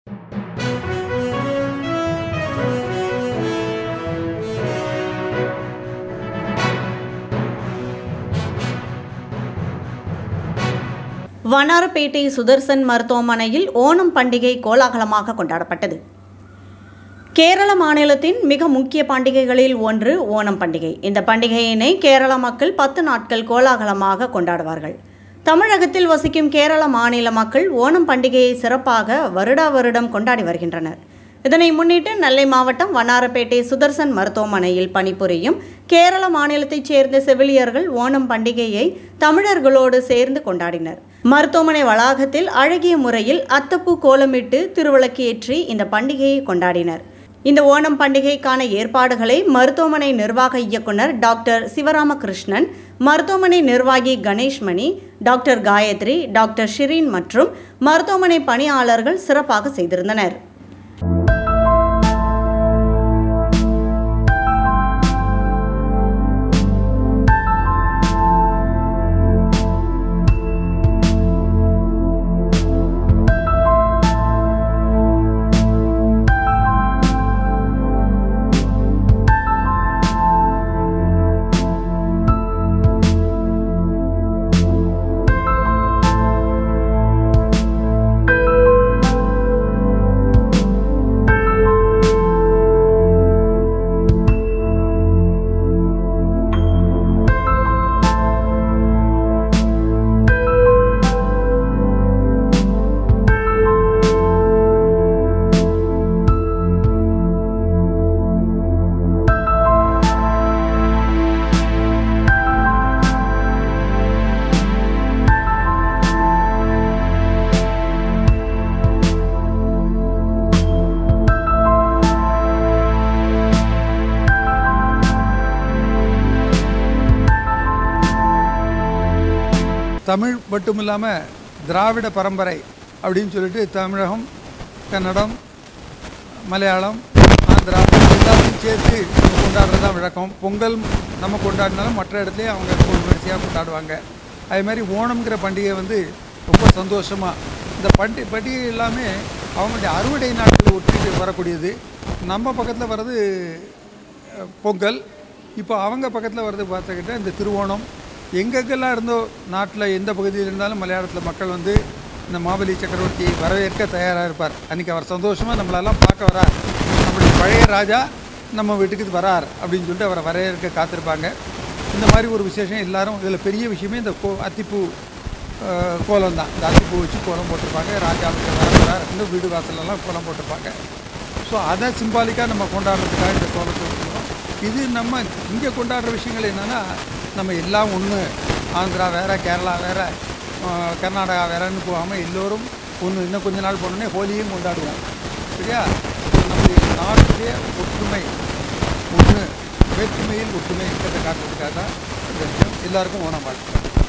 வண்ணாரப்பேட்டை சுதர்சன் மருத்துவமனையில் ஓணம் பண்டிகை கோலாகலமாக கொண்டாடப்பட்டது கேரள மாநிலத்தின் மிக முக்கிய பண்டிகைகளில் ஒன்று ஓணம் பண்டிகை இந்த பண்டிகையினை கேரள மக்கள் பத்து நாட்கள் கோலாகலமாக கொண்டாடுவார்கள் தமிழகத்தில் வசிக்கும் கேரள மாநில மக்கள் ஓணம் பண்டிகையை சிறப்பாக வருடா வருடம் கொண்டாடி வருகின்றனர் இதனை முன்னிட்டு நெல்லை மாவட்டம் வண்ணாரப்பேட்டை சுதர்சன் மருத்துவமனையில் பணிபுரியும் கேரள மாநிலத்தைச் சேர்ந்த செவிலியர்கள் ஓணம் பண்டிகையை தமிழர்களோடு சேர்ந்து கொண்டாடினர் மருத்துவமனை வளாகத்தில் அழகிய முறையில் அத்தப்பூ கோலமிட்டு திருவிளக்கு ஏற்றி இந்த பண்டிகையை கொண்டாடினர் இந்த ஓணம் பண்டிகைக்கான ஏற்பாடுகளை மருத்துவமனை நிர்வாக இயக்குனர் டாக்டர் சிவராமகிருஷ்ணன் மருத்துவமனை நிர்வாகி கணேஷ்மணி டாக்டர் காயத்ரி டாக்டர் ஷிரீன் மற்றும் மருத்துவமனை பணியாளர்கள் சிறப்பாக செய்திருந்தனர் தமிழ் மட்டும் இல்லாமல் திராவிட பரம்பரை அப்படின்னு சொல்லிட்டு தமிழகம் கன்னடம் மலையாளம் ஆந்திரா எல்லாத்தையும் சேர்த்து நம்ம கொண்டாடுறது தான் வழக்கம் பொங்கல் நம்ம கொண்டாடினாலும் மற்ற இடத்துலையும் அவங்க பொங்கல் வரிசையாக கொண்டாடுவாங்க அதே மாதிரி ஓணம்ங்கிற பண்டிகை வந்து ரொம்ப சந்தோஷமாக இந்த பண்டி பண்டிகை எல்லாமே அவங்களுடைய அறுவடை நாட்களை ஒட்டிட்டு வரக்கூடியது நம்ம பக்கத்தில் வர்றது அஹ், பொங்கல் இப்போ அவங்க பக்கத்தில் வர்றது பார்த்துக்கிட்டா இந்த திருவோணம் எங்கெங்கெல்லாம் இருந்தோ நாட்டில் எந்த பகுதியில் இருந்தாலும் மலையாளத்தில் மக்கள் வந்து இந்த மாபலி சக்கரவர்த்தியை வரவேற்க தயாராக இருப்பார் அன்றைக்கி அவர் சந்தோஷமாக நம்மளெல்லாம் பார்க்க வரார் நம்முடைய பழைய ராஜா நம்ம வீட்டுக்கு வரார் அப்படின்னு சொல்லிட்டு அவரை வரவேற்க காத்திருப்பாங்க இந்த மாதிரி ஒரு விசேஷம் எல்லாரும் இதில் பெரிய விஷயமே இந்த கோ அத்திப்பூ அஹ், கோலம் தான் இந்த அத்திப்பூ வச்சு கோலம் போட்டிருப்பாங்க ராஜாவுக்கு வர வரார் இன்னும் வீடு வாசலெல்லாம் கோலம் போட்டிருப்பாங்க ஸோ அதை சிம்பாலிக்காக நம்ம கொண்டாடுறதுக்காக இந்த கோலத்தை வச்சுருக்கோம் இது நம்ம இங்கே கொண்டாடுற விஷயங்கள் என்னென்னா நம்ம எல்லாம் ஒன்று ஆந்திரா வேறு கேரளா வேறு கர்நாடகா வேறன்னு போகாமல் எல்லோரும் ஒன்று இன்னும் கொஞ்ச நாள் போனோடனே ஹோலியும் கொண்டாடுவோம் சரியா நம்முடைய நாட்டுடைய ஒற்றுமை ஒன்று வேற்றுமையில் ஒற்றுமை இருக்கிறத காட்டுறதுக்காக தான் இந்த விஷயம் எல்லாருக்கும் ஓணம் வாழ்க்கை